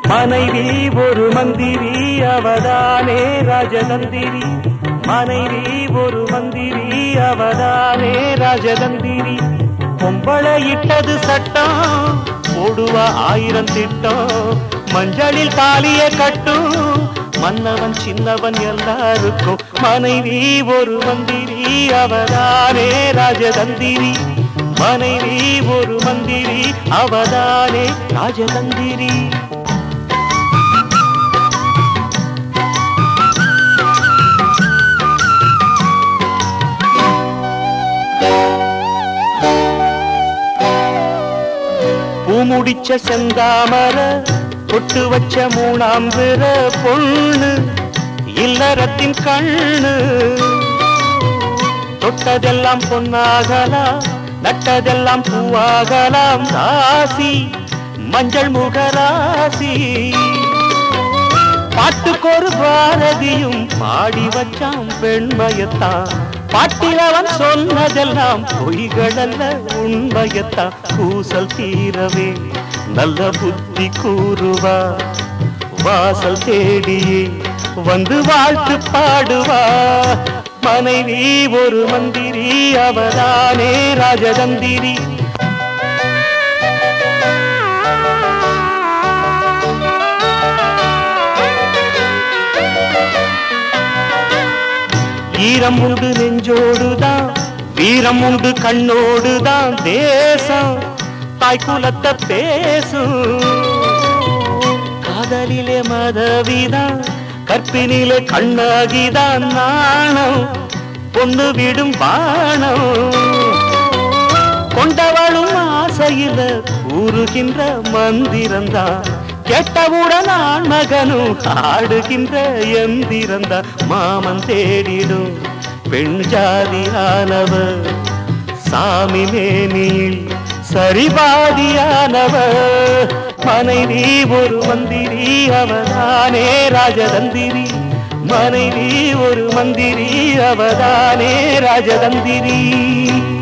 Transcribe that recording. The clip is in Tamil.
மனைவி ஒரு மந்திரி அவதானே ராஜதந்திரி மனைவி ஒரு மந்திரி அவதானே ராஜதந்திரி பொம்பளை இட்டது சட்டம் போடுவா ஆயிரம் திட்டம் மஞ்சளில் தாலிய கட்டும் மன்னவன் சின்னவன் எல்லாருக்கும் மனைவி ஒரு மந்திரி அவதானே ராஜதந்திரி மனைவி ஒரு மந்திரி அவதானே ராஜதந்திரி பூமுடிச்ச செந்தாமர பொட்டு வச்ச மூணாம் பிற பொண்ணு இல்லறத்தின் கண்ணு தொட்டதெல்லாம் பொன்னாகலாம் நட்டதெல்லாம் பூவாகலாம் ராசி மஞ்சள் முகராசி பாட்டுக்கொரு பாரதியும் பாடி வச்சான் பெண்மையத்தான் பாட்டில் அவன் சொன்னதெல்லாம் பொய்களல்ல உண்மையத்தான் கூசல் தீரவே நல்ல புத்தி கூறுவா வாசல் தேடியே வந்து வாழ்த்து பாடுவா மனைவி ஒரு மந்திரி அவதானே ராஜதந்திரி ஈரம் உண்டு நெஞ்சோடுதான் வீரம் உண்டு கண்ணோடுதான் தேசம் தாய் குலத்தை பேசும் காதலிலே மதவிதான் கற்பினிலே கண்ணாகிதான் நாணம் பொண்ணு விடும் பானம் கொண்டவளும் ஆசையில கூறுகின்ற மந்திரந்தான் கேட்டவுடன் ஆண் மகனும் ஆடுகின்ற எந்திரந்தா மாமன் தேடிடும் பெண் ஜாதியானவர் சாமி மேனியில் சரிபாதியானவர் மனைவி ஒரு மந்திரி அவதானே ராஜதந்திரி மனைவி ஒரு மந்திரி அவதானே ராஜதந்திரி